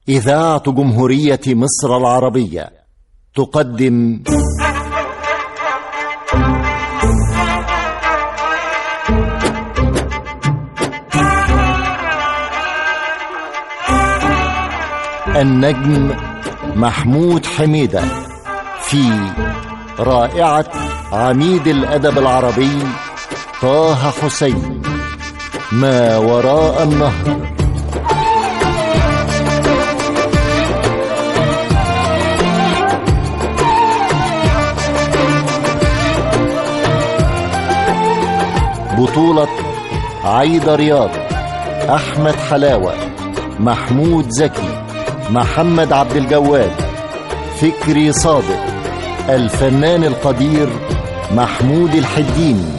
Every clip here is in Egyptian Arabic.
إذاعة جمهورية مصر العربية تقدم النجم محمود حميدة في رائعة عميد الأدب العربي طه حسين ما وراء النهر بطولة عايدة رياض أحمد حلاوة محمود زكي محمد عبد الجواد فكري صادق الفنان القدير محمود الحديني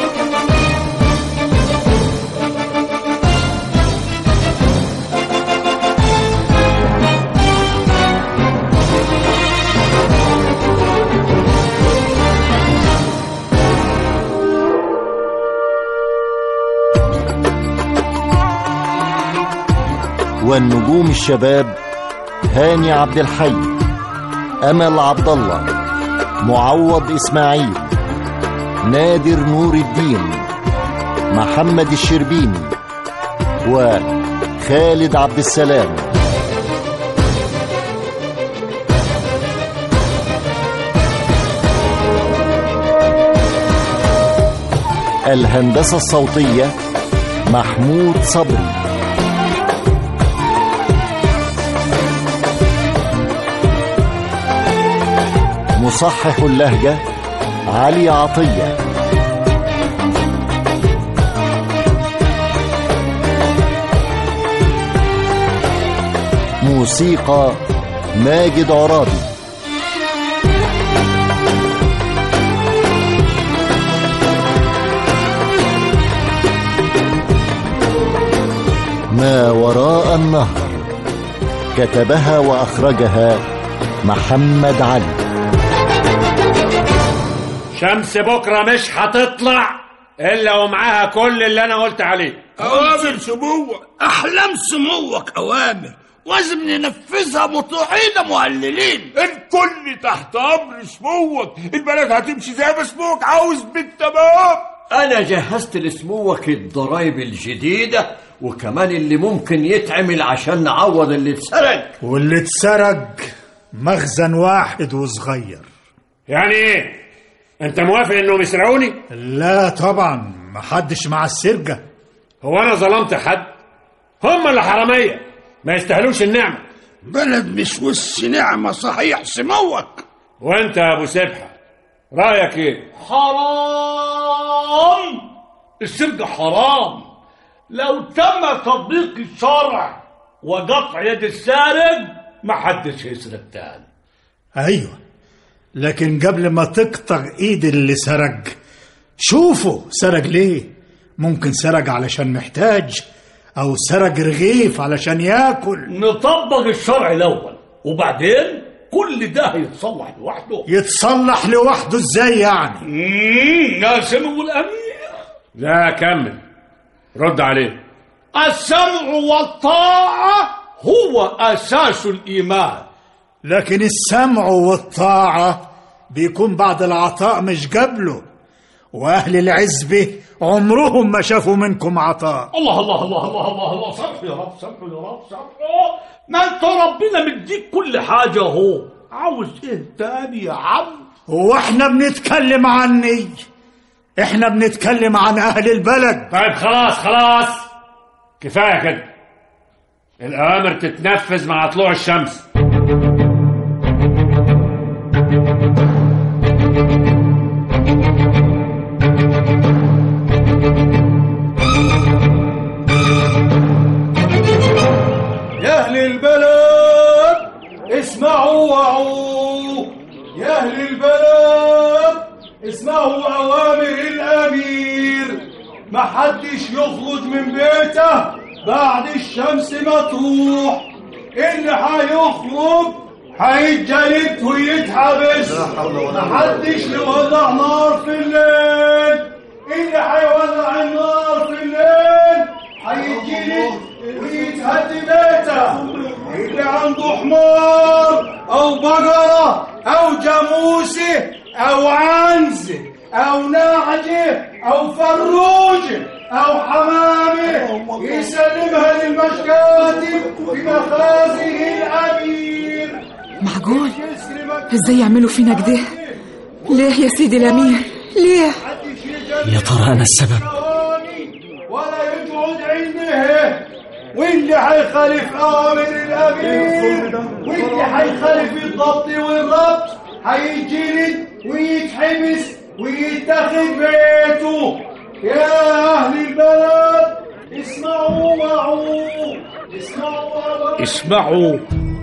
والنجوم الشباب هاني عبد الحي امل عبد الله معوض اسماعيل نادر نور الدين محمد الشربيني وخالد عبد السلام الهندسه الصوتيه محمود صبري مصحح اللهجة علي عطية موسيقى ماجد عرابي ما وراء النهر كتبها وأخرجها محمد علي شمس بكرة مش هتطلع إلا ومعاها كل اللي أنا قلت عليه أوامر سموك أحلام سموك أوامر لازم ننفذها مطيعين مهللين الكل تحت أمر سموك البلد هتمشي زي ما سموك عاوز بالتمام أنا جهزت لسموك الضرايب الجديدة وكمان اللي ممكن يتعمل عشان نعوض اللي اتسرق واللي اتسرق مخزن واحد وصغير يعني إيه؟ أنت موافق إنهم يسرقوني؟ لا طبعا محدش مع السرقة هو أنا ظلمت حد؟ هم اللي حرامية ما يستاهلوش النعمة بلد مش وش نعمة صحيح سموك وأنت يا أبو سبحة رأيك إيه؟ حرام السرقة حرام لو تم تطبيق الشرع وقطع يد السارق ما حدش يسرق تاني ايوه لكن قبل ما تقطع ايد اللي سرق شوفوا سرق ليه ممكن سرق علشان محتاج او سرق رغيف علشان ياكل نطبق الشرع الأول وبعدين كل ده هيتصلح لوحده يتصلح لوحده ازاي يعني مم، يا سمو الأمير لا كمل رد عليه السمع والطاعة هو أساس الإيمان لكن السمع والطاعة بيكون بعد العطاء مش قبله واهل العزبة عمرهم ما شافوا منكم عطاء الله الله الله الله الله الله سامحوا يا رب سامحوا يا رب سامحوا ما انت ربنا مديك كل حاجة اهو عاوز ايه تاني يا عم هو احنا بنتكلم عني احنا بنتكلم عن اهل البلد طيب خلاص خلاص كفاية كده الأوامر تتنفذ مع طلوع الشمس يا أهل البلد اسمعوا وعوا يا أهل البلد اسمعوا أوامر الأمير ما حدش يخرج من بيته بعد الشمس ما تروح اللي هيخرج هيتجلد ويتحبس محدش يولع نار في الليل اللي هيولع النار في الليل هيتجلد ويتهد بيته اللي عنده حمار او بقرة او جاموسة او عنزة او نعجة او فروجة او حمامة يسلمها للمشكاتب في مخازن الامير معقول ازاي يعملوا فينا كده ليه يا سيدي الامير ليه يا ترى أنا السبب ولا يقعد عنده واللي حيخالف اوامر الامير واللي حيخالف الضبط والربط حيجلد ويتحبس ويتخذ بيته يا اهل البلد اسمعوا وعوا اسمعوا وعوا اسمعوا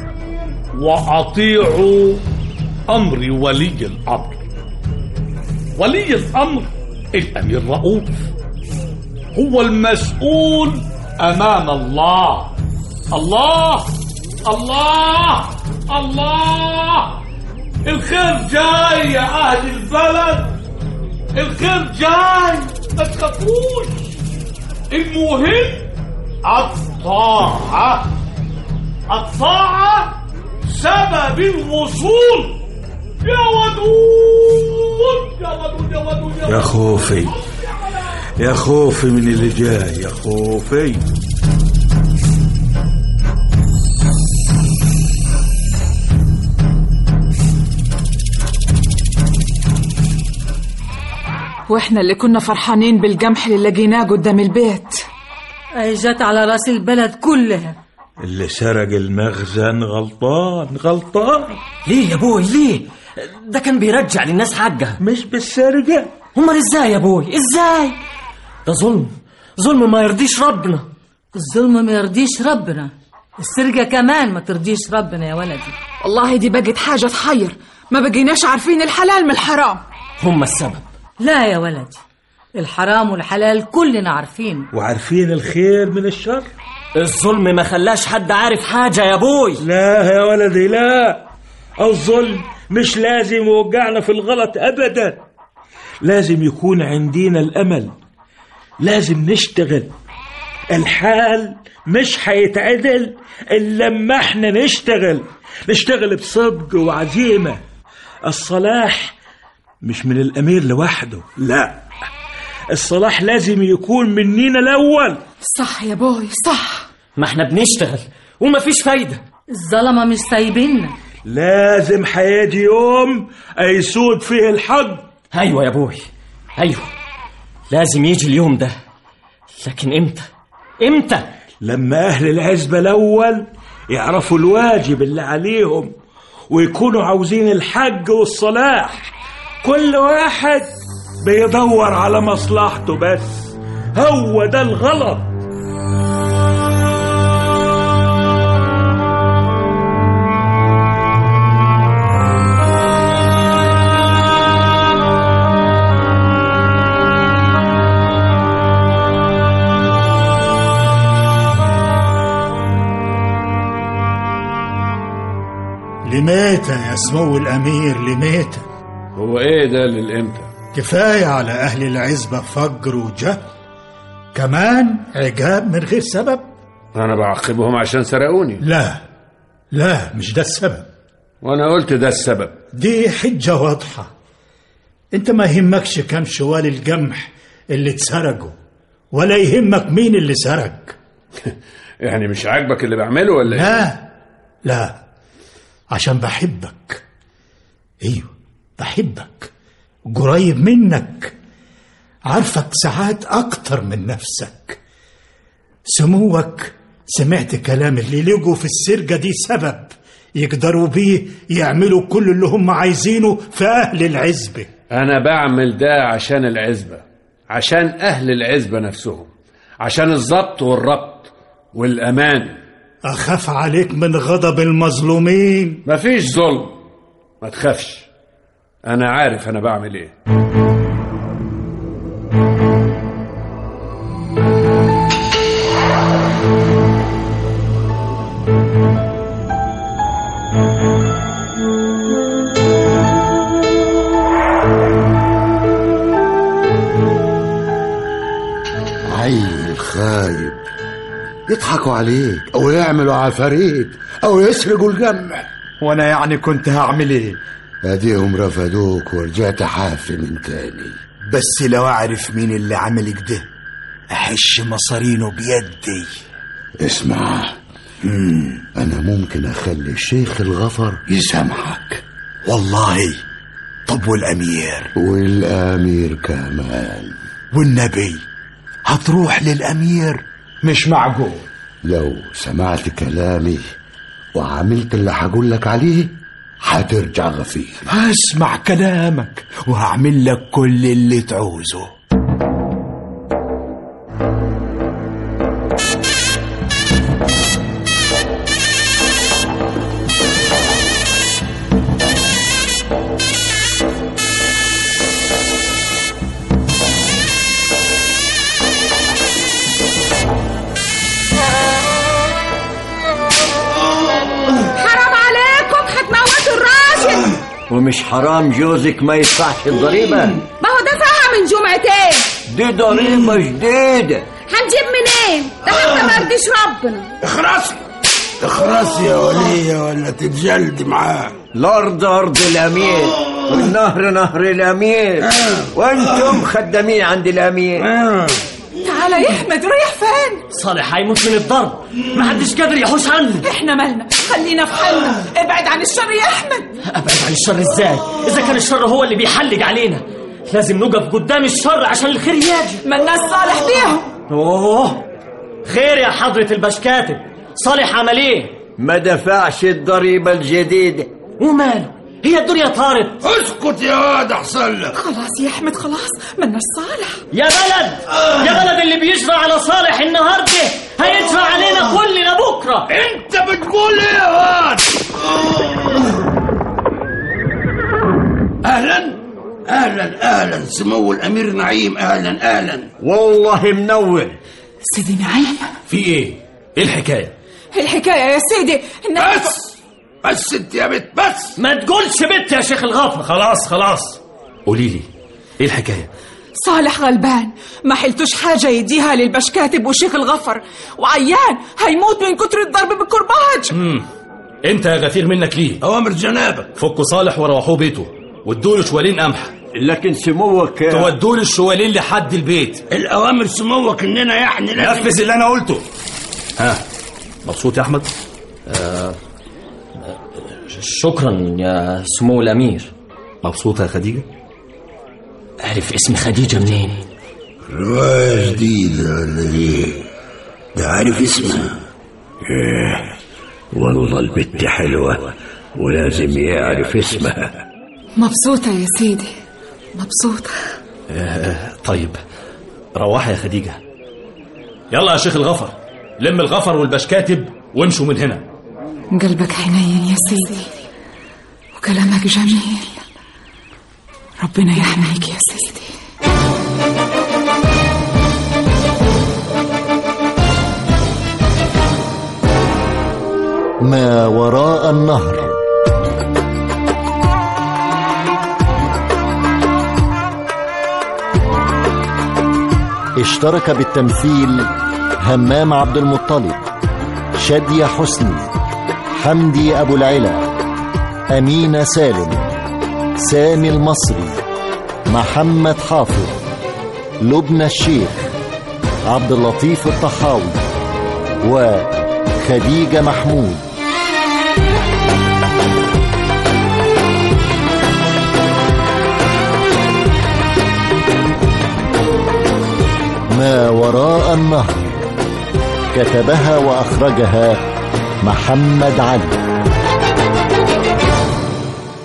وأطيعوا أمر ولي الأمر ولي الأمر الأمير رؤوف هو المسؤول أمام الله الله الله الله الخير جاي يا أهل البلد الخير جاي ما تخافوش المهم الطاعة الطاعة سبب الوصول يا ودود يا ودود يا ودود يا, يا ودود. خوفي يا خوفي من اللي جاي يا خوفي واحنا اللي كنا فرحانين بالجمح اللي لقيناه قدام البيت اهي جت على راس البلد كلها اللي سرق المخزن غلطان غلطان ليه يا ابوي ليه ده كان بيرجع للناس حقها مش بالسرقة امال ازاي يا ابوي ازاي ده ظلم ظلم ما يرضيش ربنا الظلم ما يرضيش ربنا السرقة كمان ما ترضيش ربنا يا ولدي والله دي بقت حاجة تحير ما بقيناش عارفين الحلال من الحرام هم السبب لا يا ولدي الحرام والحلال كلنا عارفين وعارفين الخير من الشر الظلم ما خلاش حد عارف حاجة يا ابوي لا يا ولدي لا الظلم مش لازم يوقعنا في الغلط ابدا لازم يكون عندنا الامل لازم نشتغل الحال مش هيتعدل الا لما احنا نشتغل نشتغل بصدق وعزيمه الصلاح مش من الامير لوحده لا الصلاح لازم يكون مننا الاول صح يا بوي صح ما احنا بنشتغل وما فيش فايدة الظلمة مش سايبيننا لازم هيجي يوم هيسود فيه الحق ايوه يا ابوي ايوه لازم يجي اليوم ده لكن امتى امتى لما أهل العزبة الأول يعرفوا الواجب اللي عليهم ويكونوا عاوزين الحق والصلاح كل واحد بيدور على مصلحته بس هو ده الغلط لميتة يا سمو الأمير لميتة هو ايه ده للامتى كفاية على أهل العزبة فقر وجهل كمان عقاب من غير سبب انا بعاقبهم عشان سرقوني لا لا مش ده السبب وانا قلت ده السبب دي حجة واضحة انت ما يهمكش كم شوال القمح اللي اتسرقوا ولا يهمك مين اللي سرق يعني مش عاجبك اللي بعمله ولا ايه لا لا عشان بحبك ايوه بحبك قريب منك عارفك ساعات اكتر من نفسك سموك سمعت كلام اللي لقوا في السرقة دي سبب يقدروا بيه يعملوا كل اللي هم عايزينه في أهل العزبة انا بعمل ده عشان العزبة عشان اهل العزبة نفسهم عشان الضبط والربط والامان أخاف عليك من غضب المظلومين مفيش ظلم ما تخافش انا عارف انا بعمل ايه عيل خايب يضحكوا عليك او يعملوا عفاريت او يسرقوا الجمع وانا يعني كنت هعمل ايه اديهم رفدوك ورجعت حافي من تاني بس لو اعرف مين اللي عمل كده احش مصارينه بيدي اسمع مم. انا ممكن اخلي الشيخ الغفر يسامحك والله طب والامير والامير كمان والنبي هتروح للامير مش معقول لو سمعت كلامي وعملت اللي هقول لك عليه هترجع غفير هسمع كلامك وهعمل لك كل اللي تعوزه حرام عليكم هتموتوا الراجل ومش حرام جوزك ما يدفعش الضريبة ما هو دفعها من جمعتين دي ضريبة جديدة هنجيب منين ده حتى ما يرضيش ربنا اخرسي اخرسي يا ولية ولا تتجلدي معاه الأرض أرض الأمير والنهر نهر الأمير وأنتم خدامين عند الأمير تعالى يا احمد رايح فين صالح هيموت من الضرب ما حدش قادر يحوش عنه احنا مالنا خلينا في حالنا ابعد عن الشر يا احمد ابعد عن الشر ازاي اذا كان الشر هو اللي بيحلج علينا لازم نقف قدام الشر عشان الخير يجي ما الناس صالح بيهم اوه خير يا حضرة البشكاتب صالح عمل ايه ما دفعش الضريبة الجديدة وماله هي الدنيا طارت اسكت يا واد احسن لك خلاص يا احمد خلاص ما الناس صالح يا بلد يا بلد اللي بيجرى على صالح النهارده هيدفع علينا كلنا بكره انت بتقول ايه يا واد اهلا اهلا اهلا سمو الامير نعيم اهلا اهلا والله منور سيدي نعيم في ايه ايه الحكايه الحكايه يا سيدي ان بس بس انت يا بت بس ما تقولش بنت يا شيخ الغفر خلاص خلاص قولي لي ايه الحكايه صالح غلبان ما حلتوش حاجة يديها للبشكاتب وشيخ الغفر وعيان هيموت من كتر الضرب بالكرباج امم انت يا غفير منك ليه اوامر جنابك فكوا صالح وروحوه بيته وادوا له شوالين قمح لكن سموك تودوا له الشوالين لحد البيت الاوامر سموك اننا يعني لازم نفذ اللي انا قلته ها مبسوط يا احمد شكرا يا سمو الامير مبسوطه يا خديجه عرف اسم خديجه منين رواية جديدة ولا ايه ده عارف اسمها ايه والله البت حلوة ولازم يعرف اسمها مبسوطة يا سيدي مبسوطة آه طيب روحي يا خديجه يلا يا شيخ الغفر لم الغفر والبشكاتب وامشوا من هنا قلبك حنين يا سيدي وكلامك جميل ربنا يحميك يا سيدي ما وراء النهر اشترك بالتمثيل همام عبد المطلب شادية حسني حمدي أبو العلا أمينة سالم سامي المصري محمد حافظ لبنى الشيخ عبد اللطيف الطحاوي وخديجة محمود ما وراء النهر كتبها وأخرجها محمد علي